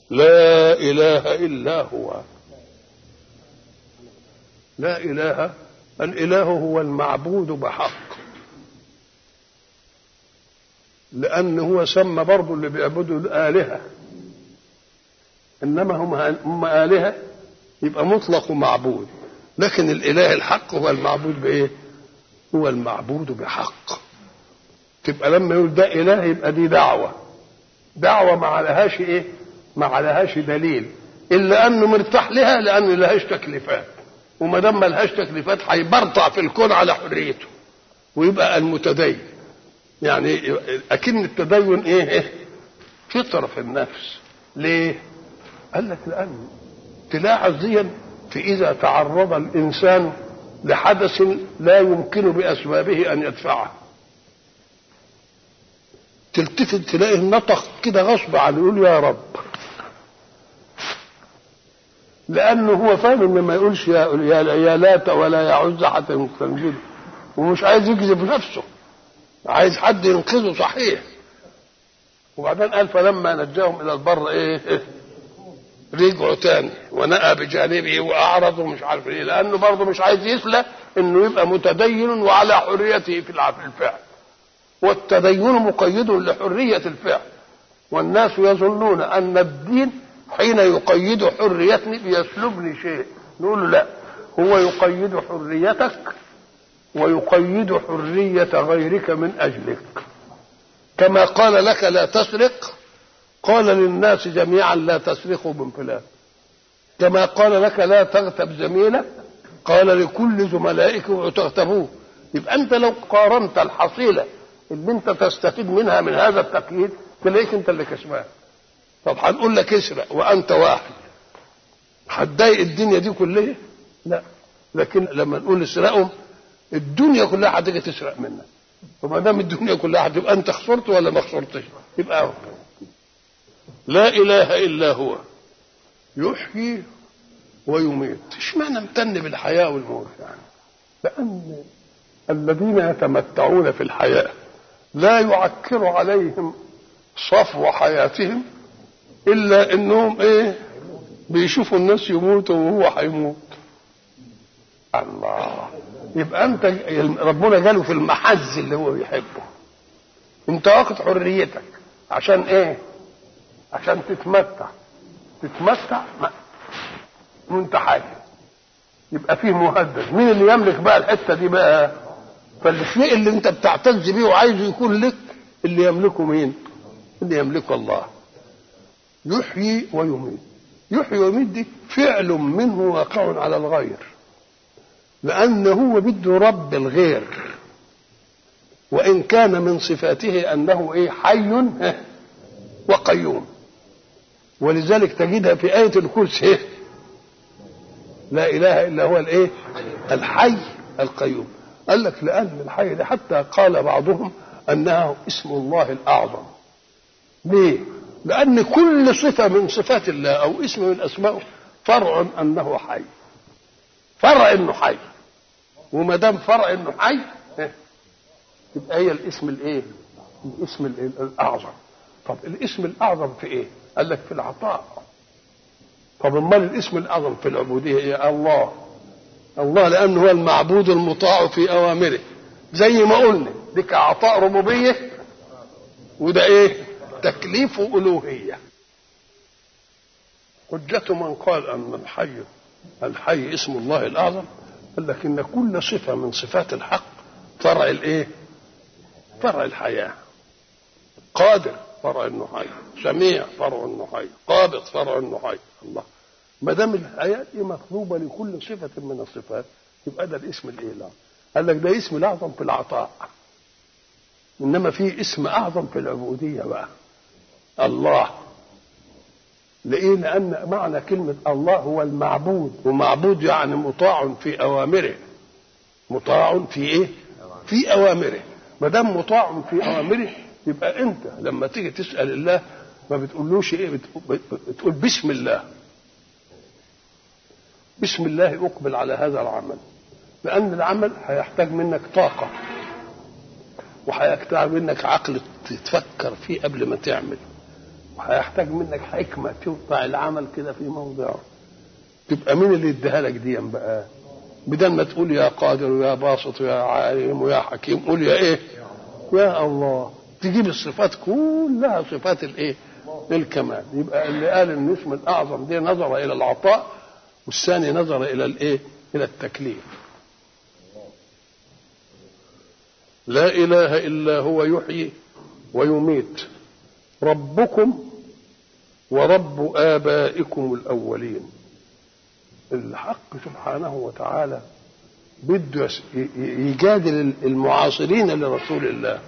لا اله الا هو لا اله الاله هو المعبود بحق لان هو سمى برضه اللي بيعبدوا الالهه انما هم هم الهه يبقى مطلق معبود لكن الاله الحق هو المعبود بايه هو المعبود بحق تبقى لما يقول ده اله يبقى دي دعوه دعوه ما عليهاش ايه ما عليهاش دليل الا انه مرتاح لها لان لهاش تكليفات وما دام ما لهاش تكليفات هيبرطع في الكون على حريته ويبقى المتدين يعني اكن التدين ايه, إيه؟ فطره في النفس ليه قال لك لان تلاحظ دي في اذا تعرض الانسان لحدث لا يمكن باسبابه ان يدفعه تلتفت تلاقيه نطق كده غصب عنه يقول يا رب لانه هو فاهم ان ما يقولش يا يا, يا لات ولا يا عز حتى يستنجد ومش عايز يكذب نفسه عايز حد ينقذه صحيح وبعدين قال فلما نجاهم الى البر ايه, إيه رجعوا تاني ونأى بجانبه واعرض ومش عارف ايه لانه برضه مش عايز يسلى انه يبقى متدين وعلى حريته في الفعل والتدين مقيد لحريه الفعل والناس يظنون ان الدين حين يقيد حريتني بيسلبني شيء نقول له لا هو يقيد حريتك ويقيد حرية غيرك من أجلك كما قال لك لا تسرق قال للناس جميعا لا تسرقوا من فلان كما قال لك لا تغتب زميلك قال لكل زملائك وتغتبوه يبقى انت لو قارنت الحصيله اللي انت تستفيد منها من هذا التقييد تلاقيك انت اللي كسبان طب هنقول لك اسرق وانت واحد هتضايق الدنيا دي كلها لا لكن لما نقول اسرقهم الدنيا كلها هتيجي تسرق منك وما دام الدنيا كلها هتبقى انت خسرت ولا ما خسرتش يبقى هو. لا اله الا هو يحيي ويميت اشمعنى امتن بالحياه والموت يعني لان الذين يتمتعون في الحياه لا يعكر عليهم صفو حياتهم الا انهم ايه بيشوفوا الناس يموتوا وهو هيموت الله يبقى انت ربنا جاله في المحز اللي هو بيحبه انت واخد حريتك عشان ايه عشان تتمتع تتمتع ما. وانت حي يبقى فيه مهدد مين اللي يملك بقى الحته دي بقى فالشيء اللي انت بتعتز بيه وعايزه يكون لك اللي يملكه مين اللي يملكه الله يحيي ويميت يحيي ويميت دي فعل منه واقع على الغير لأن هو بده رب الغير وإن كان من صفاته أنه إيه حي وقيوم ولذلك تجدها في آية الكرسي لا إله إلا هو الإيه الحي القيوم قال لك لأن الحي ده حتى قال بعضهم أنه اسم الله الأعظم ليه؟ لأن كل صفة من صفات الله أو اسم من أسمائه فرع أنه حي فرع انه حي وما دام فرع انه حي يبقى هي الاسم الايه؟ الاسم الإيه؟ الاعظم طب الاسم الاعظم في ايه؟ قال لك في العطاء طب امال الاسم الاعظم في العبوديه ايه؟ الله الله لانه هو المعبود المطاع في اوامره زي ما قلنا ديك عطاء ربوبيه وده ايه؟ تكليف الوهيه حجة من قال أن الحي الحي اسم الله الأعظم قال لك إن كل صفة من صفات الحق فرع الإيه؟ فرع الحياة قادر فرع إنه حي سميع فرع إنه حي قابض فرع إنه حي الله ما دام الحياة دي مطلوبة لكل صفة من الصفات يبقى ده الاسم الإيه الأعظم قال لك ده اسم الأعظم في العطاء إنما في اسم أعظم في العبودية بقى الله ليه؟ لأن معنى كلمة الله هو المعبود ومعبود يعني مطاع في أوامره مطاع في إيه؟ في أوامره ما دام مطاع في أوامره يبقى أنت لما تيجي تسأل الله ما بتقولوش إيه؟ بتقول بسم الله بسم الله أقبل على هذا العمل لأن العمل هيحتاج منك طاقة وهيحتاج منك عقل تتفكر فيه قبل ما تعمل وهيحتاج منك حكمة توضع العمل كده في موضعه تبقى مين اللي اداها لك دي بقى بدل ما تقول يا قادر ويا باسط ويا عالم ويا حكيم قول يا ايه يا الله تجيب الصفات كلها صفات الايه الكمال يبقى اللي قال ان اسم الاعظم دي نظر الى العطاء والثاني نظر الى الايه الى التكليف لا اله الا هو يحيي ويميت ربكم ورب ابائكم الاولين الحق سبحانه وتعالى بده يجادل المعاصرين لرسول الله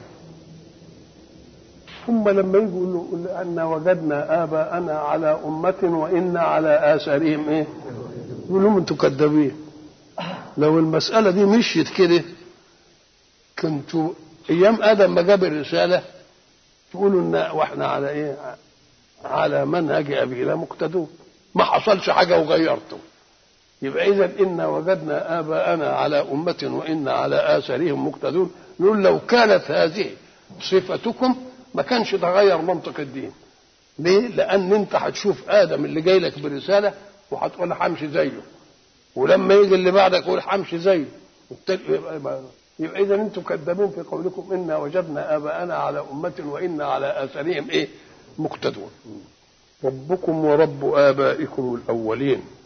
ثم لما يجوا يقولوا أن وجدنا آباءنا على أمة وإنا على آثارهم إيه؟ يقول لهم أنتوا كذابين لو المسألة دي مشيت كده كنتوا أيام آدم ما جاب الرسالة تقولوا إن وإحنا على إيه؟ على منهج أبينا مقتدون ما حصلش حاجة وغيرته يبقى إذا إنا وجدنا آباءنا على أمة وإنا على آثارهم مقتدون نقول لو كانت هذه صفتكم ما كانش تغير منطق الدين ليه؟ لأن أنت هتشوف آدم اللي جاي لك برسالة وهتقول همشي زيه ولما يجي اللي بعدك يقول همشي زيه يبقى, يبقى إذا أنتم كذابين في قولكم إنا وجدنا آباءنا على أمة وإنا على آثارهم إيه؟ مقتدون ربكم ورب آبائكم الأولين